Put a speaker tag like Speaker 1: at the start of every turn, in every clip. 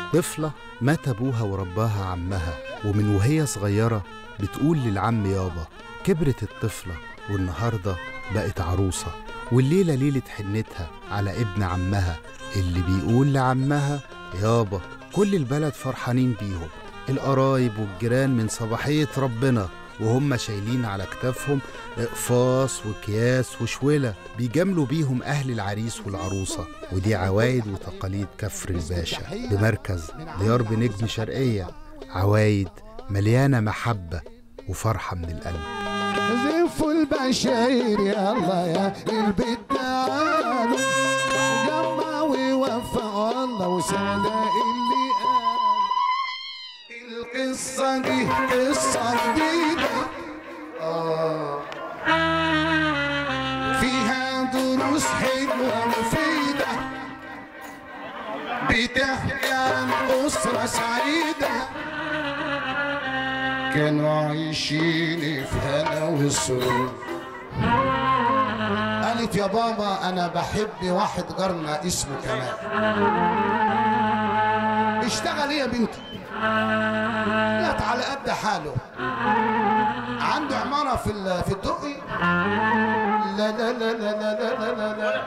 Speaker 1: طفلة مات أبوها ورباها عمها ومن وهي صغيرة بتقول للعم يابا كبرت الطفلة والنهاردة بقت عروسة والليلة ليلة حنتها على ابن عمها اللي بيقول لعمها يابا كل البلد فرحانين بيهم القرايب والجيران من صباحية ربنا وهم شايلين على كتافهم اقفاص وكياس وشولة بيجاملوا بيهم أهل العريس والعروسة ودي عوايد وتقاليد كفر الباشا بمركز ديار بنجم شرقية عوايد مليانة محبة وفرحة من القلب
Speaker 2: زفوا البشاير يلا يا البيت تعالوا جمع ووفى الله وصدق اللي قال القصة دي قصة جديدة آه. فيها دروس حلوة مفيدة بتحكي عن أسرة سعيدة كانوا عايشين في هنا وسرور قالت يا بابا انا بحب واحد جارنا اسمه كمال اشتغل ايه يا بنتي قالت على قد حاله عنده عمارة في ال- في الدقي لا لا لا لا لا لا لا لا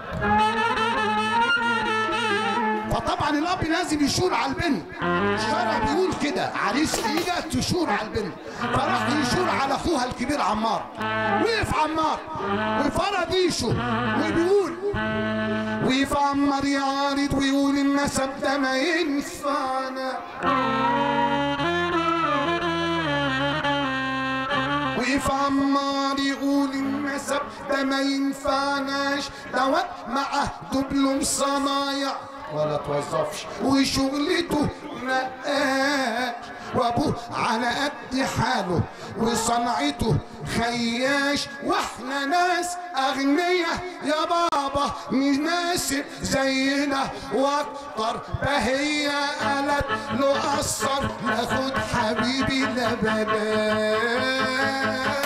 Speaker 2: فطبعا الاب لازم يشور على البنت الشرع بيقول كده عريس يجي تشور على البنت فراح يشور على اخوها الكبير عمار وقف عمار وفرد ريشه وبيقول وقف عمار يعارض ويقول النسب ده ما ينفعنا وقف عمار يقول النسب ده ما ينفعناش دوت معاه دبلوم صنايع ولا توظفش وشغلته نقاش وابوه على قد حاله وصنعته خياش واحنا ناس اغنياء يا بابا مناسب زينا واكتر فهي قالت له قصر ناخد حبيبي لا بلاش